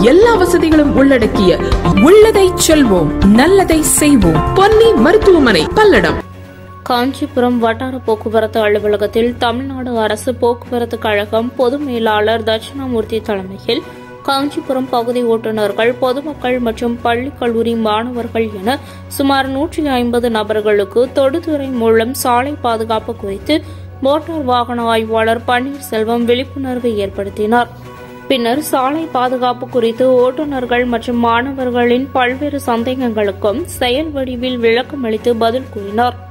எல்லா வசதிகளும் உள்ளடக்கிய உள்ளதை செல்வோம் நல்லதை செய்வோம் பொன்னி மருத்துவமனை பல்லடம் காஞ்சிபுரம் வட்டார போக்குவரத்து அலுவலகத்தில் தமிழ்நாடு அரசு போக்குவரத்து கழகம் பொது மேலாளர் தட்சிணாமூர்த்தி தலைமையில் காஞ்சிபுரம் பகுதி ஓட்டுநர்கள் பொதுமக்கள் மற்றும் பள்ளி கல்லூரி மாணவர்கள் என சுமார் நூற்றி ஐம்பது நபர்களுக்கு தொடுதுறை மூலம் சாலை பாதுகாப்பு குறித்து மோட்டார் வாகன ஆய்வாளர் பன்னீர்செல்வம் விழிப்புணர்வு ஏற்படுத்தினார் பின்னர் சாலை பாதுகாப்பு குறித்து ஓட்டுநர்கள் மற்றும் மாணவர்களின் பல்வேறு சந்தேகங்களுக்கும் செயல் வடிவில் விளக்கமளித்து பதில் கூறினார்